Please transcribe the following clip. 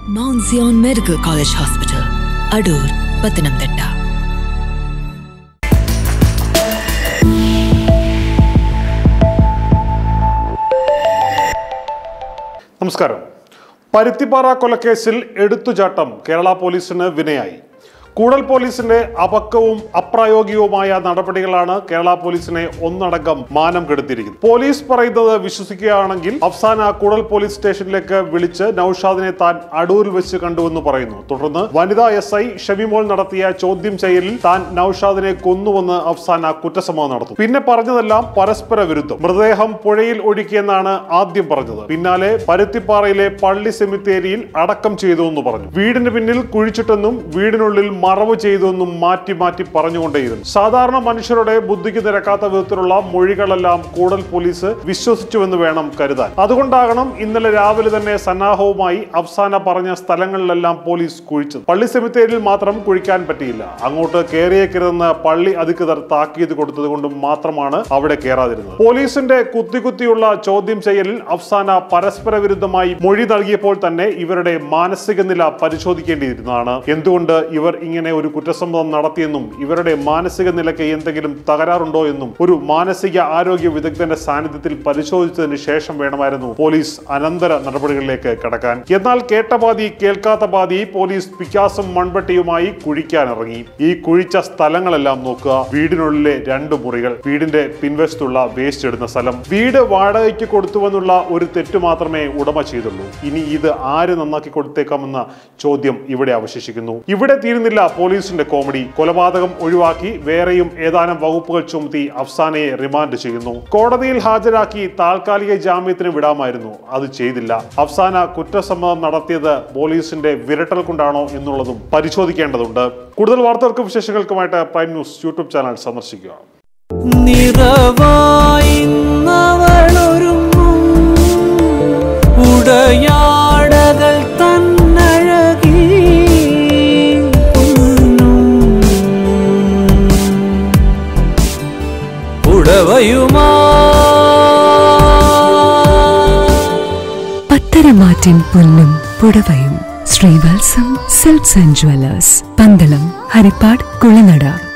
mount Zion medical college hospital Adoor Pathanamthitta നമസ്കാരം പരുത്തിപ്പാറ കൊലക്കേസിൽ എടുത്തുചാട്ടം കേരള പോലീസിന് വിനയായി കൂടൽ പോലീസിന്റെ അപക്വവും അപ്രായോഗികവുമായ നടപടികളാണ് കേരള പോലീസിനെ ഒന്നടങ്കം മാനം കെടുത്തിയിരിക്കുന്നത് പോലീസ് പറയുന്നത് വിശ്വസിക്കുകയാണെങ്കിൽ അഫ്സാന കൂടൽ പോലീസ് സ്റ്റേഷനിലേക്ക് വിളിച്ച് നൌഷാദിനെ താൻ അടൂരിൽ വെച്ച് കണ്ടുവെന്ന് പറയുന്നു തുടർന്ന് വനിതാ എസ് ഐ ഷമിമോൾ നടത്തിയ ചോദ്യം ചെയ്യലിൽ താൻ നൌഷാദിനെ കൊന്നുവെന്ന് അഫ്സാന കുറ്റസമ്മതം നടത്തും പിന്നെ പറഞ്ഞതെല്ലാം പരസ്പര വിരുദ്ധം മൃതദേഹം പുഴയിൽ ഒഴുക്കിയെന്നാണ് ആദ്യം പറഞ്ഞത് പിന്നാലെ പരുത്തിപ്പാറയിലെ പള്ളി സെമിത്തേരിയിൽ അടക്കം ചെയ്തു എന്ന് പറഞ്ഞു വീടിന് പിന്നിൽ കുഴിച്ചിട്ടെന്നും വീടിനുള്ളിൽ മറവ് ചെയ്തുവെന്നും മാറ്റി മാറ്റി പറഞ്ഞുകൊണ്ടേയിരുന്നു സാധാരണ മനുഷ്യരുടെ ബുദ്ധിക്ക് നിരക്കാത്ത വിധത്തിലുള്ള മൊഴികളെല്ലാം കൂടൽ പോലീസ് വിശ്വസിച്ചുവെന്ന് വേണം കരുതാൻ അതുകൊണ്ടാകണം ഇന്നലെ രാവിലെ തന്നെ സന്നാഹവുമായി അഫ്സാന പറഞ്ഞ സ്ഥലങ്ങളിലെല്ലാം പോലീസ് കുഴിച്ചത് പള്ളി സെമിത്തേരിയിൽ മാത്രം കുഴിക്കാൻ പറ്റിയില്ല അങ്ങോട്ട് കയറിയേക്കരുതെന്ന് പള്ളി അധികൃതർ താക്കീത് കൊടുത്തത് കൊണ്ടും മാത്രമാണ് അവിടെ കയറാതിരുന്നത് പോലീസിന്റെ കുത്തി കുത്തിയുള്ള ചോദ്യം ചെയ്യലിൽ അഫ്സാന പരസ്പര വിരുദ്ധമായി മൊഴി നൽകിയപ്പോൾ തന്നെ ഇവരുടെ മാനസിക നില പരിശോധിക്കേണ്ടിയിരുന്നതാണ് എന്തുകൊണ്ട് ഇവർ ഇങ്ങനെ ഒരു കുറ്റസമ്മതം നടത്തിയെന്നും ഇവരുടെ മാനസിക നിലയ്ക്ക് എന്തെങ്കിലും തകരാറുണ്ടോ എന്നും ഒരു മാനസിക ആരോഗ്യ വിദഗ്ധന്റെ സാന്നിധ്യത്തിൽ പരിശോധിച്ചതിന് ശേഷം വേണമായിരുന്നു പോലീസ് അനന്തര നടപടികളിലേക്ക് കടക്കാൻ എന്നാൽ കേട്ട പാതി കേൾക്കാത്ത പാതി പോലീസ് പിക്കാസും മൺവെട്ടിയുമായി കുഴിക്കാൻ ഇറങ്ങി ഈ കുഴിച്ച സ്ഥലങ്ങളെല്ലാം നോക്കുക വീടിനുള്ളിലെ രണ്ട് മുറികൾ വീടിന്റെ പിൻവശത്തുള്ള വേസ്റ്റ് ഇടുന്ന സ്ഥലം വീട് വാടകയ്ക്ക് കൊടുത്തുവെന്നുള്ള ഒരു തെറ്റ് മാത്രമേ ഉടമ ചെയ്തുള്ളൂ ഇനി ഇത് ആര് നന്നാക്കി കൊടുത്തേക്കാമെന്ന ചോദ്യം ഇവിടെ അവശേഷിക്കുന്നു ഇവിടെ തീരുന്നില്ല പോലീസിന്റെ കോമഡി കൊലപാതകം ഒഴിവാക്കി വേറെയും ഏതാനും വകുപ്പുകൾ ചുമത്തി അഫ്സാനയെ റിമാൻഡ് ചെയ്യുന്നു കോടതിയിൽ ഹാജരാക്കി താൽക്കാലിക ജാമ്യത്തിന് വിടാമായിരുന്നു അത് ചെയ്തില്ല അഫ്സാന കുറ്റസമ്മതം നടത്തിയത് പോലീസിന്റെ വിരട്ടൽ കൊണ്ടാണോ എന്നുള്ളതും പരിശോധിക്കേണ്ടതുണ്ട് കൂടുതൽ വാർത്തകൾക്കും വിശേഷങ്ങൾക്കുമായിട്ട് പ്രൈം ന്യൂസ് യൂട്യൂബ് ചാനൽ സന്ദർശിക്കുക നിറവായിന്നവളൊരുങ്ങും ഉടയാടകൾ തന്നഴകി ഉടവയുമാ പത്തരമാറ്റിൻ പൊന്നും പുടവയും Sreevalsam silks and jewellers Pandalam Haripad Kulanada